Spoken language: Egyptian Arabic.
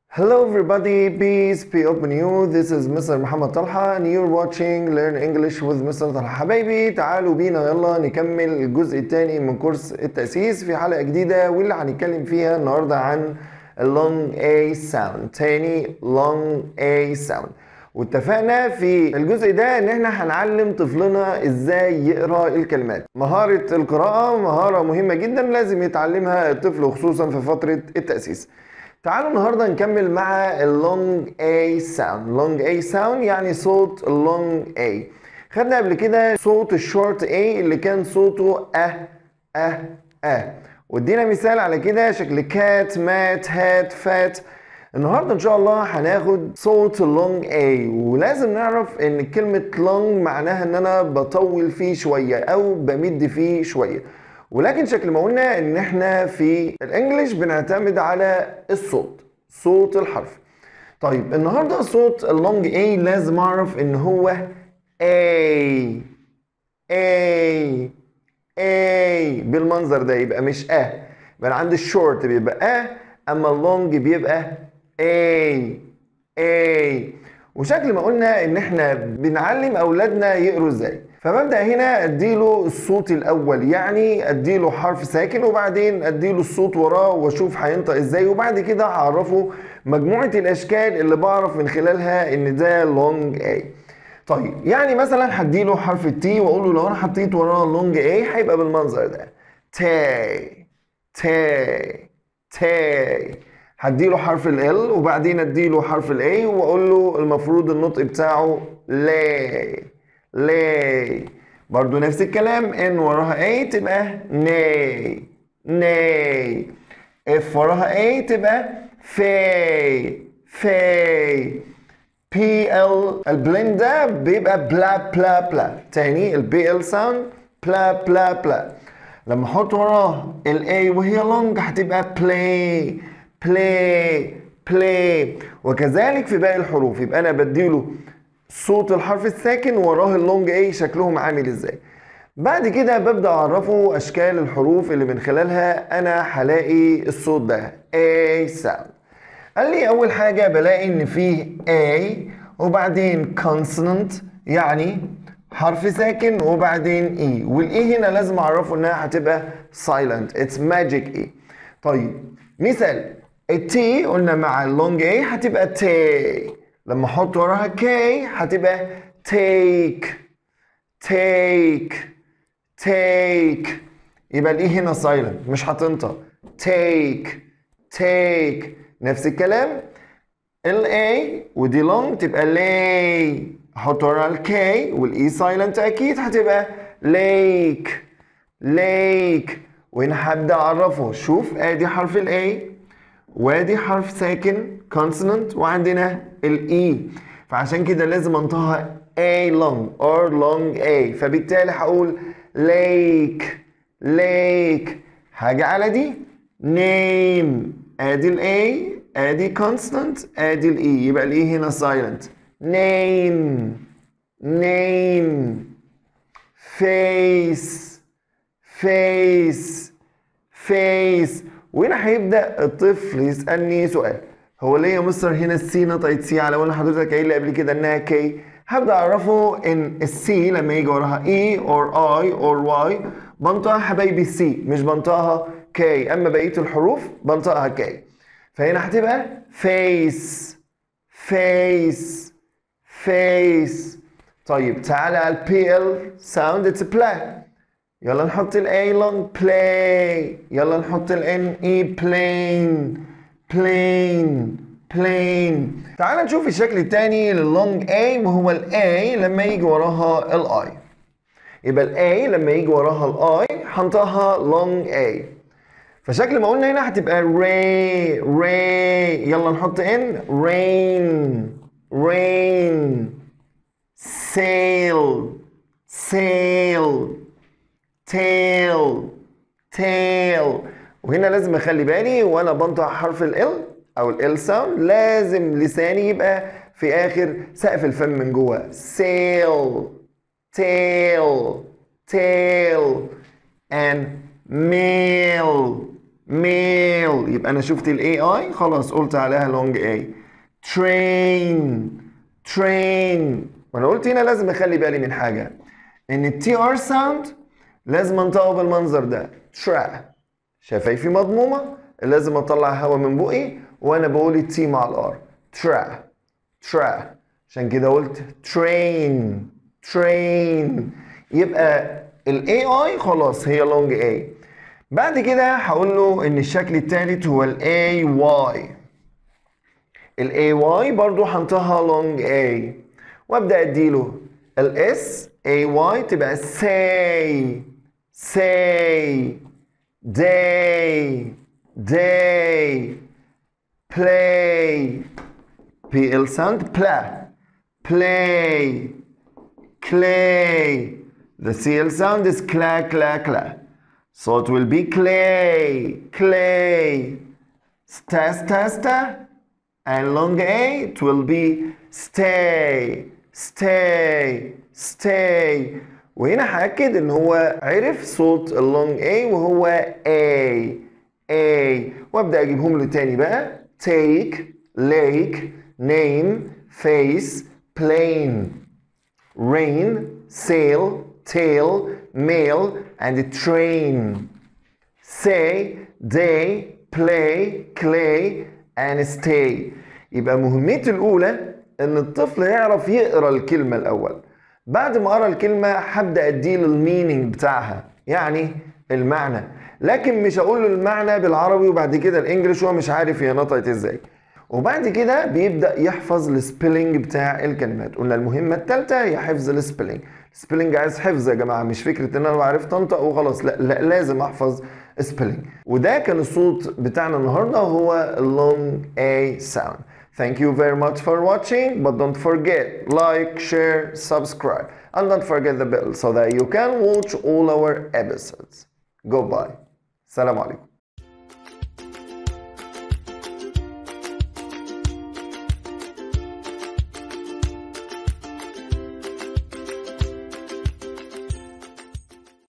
Hello everybody, peace be upon you. This is Mr. محمد طلحة and you're watching Learn English with Mr. طلحة. حبايبي تعالوا بينا يلا نكمل الجزء الثاني من كورس التأسيس في حلقة جديدة واللي هنتكلم فيها النهاردة عن اللونج A sound. تاني long A sound. واتفقنا في الجزء ده ان احنا هنعلم طفلنا ازاي يقرا الكلمات مهارة القراءة مهارة مهمة جدا لازم يتعلمها الطفل خصوصا في فترة التأسيس تعالوا النهارده نكمل مع اللونج A sound لونج A sound يعني صوت اللونج A خدنا قبل كده صوت الشورت A اللي كان صوته أه أه أه وادينا مثال على كده شكل كات مات هات فات النهارده ان شاء الله هناخد صوت اللونج A ولازم نعرف ان كلمة لونج معناها ان انا بطول فيه شوية او بمد فيه شوية ولكن شكل ما قلنا ان احنا في الانجليش بنعتمد على الصوت صوت الحرف طيب النهارده صوت اللونج A لازم اعرف ان هو A A A بالمنظر ده يبقى مش أ يبقى عند الشورت بيبقى أ اما اللونج بيبقى A A وشكل ما قلنا ان احنا بنعلم اولادنا يقروا ازاي فببدا هنا اديله الصوت الاول يعني اديله حرف ساكن وبعدين اديله الصوت وراه واشوف هينطق ازاي وبعد كده هعرفه مجموعه الاشكال اللي بعرف من خلالها ان ده لونج A طيب يعني مثلا هديله حرف التي واقول له لو انا حطيت وراه لونج A هيبقى بالمنظر ده تاي تاي تاي هديله حرف ال وبعدين اديله حرف ال A واقول له المفروض النطق بتاعه لاي لاي برضو نفس الكلام ان وراها A تبقى ناي ناي اف وراها A تبقى في في بي ال البلين ده بيبقى بلا بلا بلا تاني البي ال ساوند بلا بلا بلا لما احط وراه الاي وهي لونج هتبقى بلاي بلاي بلاي وكذلك في باقي الحروف يبقى انا بديله صوت الحرف الساكن وراه اللونج اي شكلهم عامل ازاي بعد كده ببدا اعرفه اشكال الحروف اللي من خلالها انا هلاقي الصوت ده A sound قال لي اول حاجه بلاقي ان فيه A وبعدين consonant يعني حرف ساكن وبعدين E والاي هنا لازم اعرفه انها هتبقى silent it's magic E طيب مثال التي قلنا مع اللونج A هتبقى تي لما احط وراها كي هتبقى take take take يبقى الاي هنا silent مش هتنطق take take نفس الكلام ال A ودي long تبقى lay احط وراها ال K والاي silent اكيد هتبقى lake lake وهنا هبدا اعرفه شوف ادي حرف ال A وادي حرف ساكن consonant وعندنا ال E فعشان كده لازم انطقها A long or long A فبالتالي هقول lake lake حاجة على دي name ادي ال A ادي consonant ادي ال E يبقى ال E هنا silent name name face face face وهنا هيبدا الطفل يسالني سؤال هو ليه يا مستر هنا السي نطقت سي على ولا حضرتك قايل لي قبل كده انها كي هبدا اعرفه ان السي لما يجي وراها اي اور اي اور واي بنطقها حبايبي سي مش بنطقها كي اما بقيه الحروف بنطقها كي فهنا هتبقى فيس فيس فيس طيب تعالى على البي ال ساوند اتس بلا يلا نحط الاي لونج بلاي يلا نحط الان اي بلين بلين بلين تعال نشوف الشكل الثاني لللونج اي وهو الاي لما يجي وراها الاي يبقى الاي لما يجي وراها الاي هنطقها لونج اي فشكل ما قلنا هنا هتبقى ري ري يلا نحط ان رين رين سيل سيل تيل تيل وهنا لازم اخلي بالي وانا بنطق حرف ال او ال ساوند لازم لساني يبقى في اخر سقف الفم من جوه سيل تيل تيل and ميل mail يبقى انا شفت الاي اي خلاص قلت عليها لونج اي train train وانا قلت هنا لازم اخلي بالي من حاجه ان التي ار ساوند لازم انطقه بالمنظر ده ترا شفايفي مضمومه لازم اطلع هواء من بقي وانا بقول التي مع الار ترا ترا عشان كده قلت train train يبقى الاي اي خلاص هي لونج اي بعد كده هقول له ان الشكل الثالث هو الاي واي الاي واي برضو هنطقها لونج اي وابدا اديله الاس اي واي تبقى say say day day play PL sound play play clay the CL sound is cla cla cla so it will be clay clay sta sta sta and long A it will be stay stay stay وهنا هأكد ان هو عرف صوت اللونج A وهو A A وابدأ اجيبهم له تاني بقى take lake name face plane rain sail tail mail and train say day play clay and stay يبقى مهمتي الأولى إن الطفل يعرف يقرأ الكلمة الأول بعد ما أقرأ الكلمة هبدأ أديله المينينج بتاعها يعني المعنى لكن مش هقول له المعنى بالعربي وبعد كده الانجليش وهو مش عارف هي نطقت ازاي وبعد كده بيبدا يحفظ السبيلنج بتاع الكلمات قلنا المهمه الثالثه هي حفظ السبيلنج السبيلنج عايز حفظ يا جماعه مش فكره ان انا عرفت انطق وخلاص لا, لا لازم احفظ سبيلنج وده كان الصوت بتاعنا النهارده هو اللونج A sound Thank you very much for watching but don't forget like share subscribe and don't forget the bell so that you can watch all our episodes Goodbye. السلام عليكم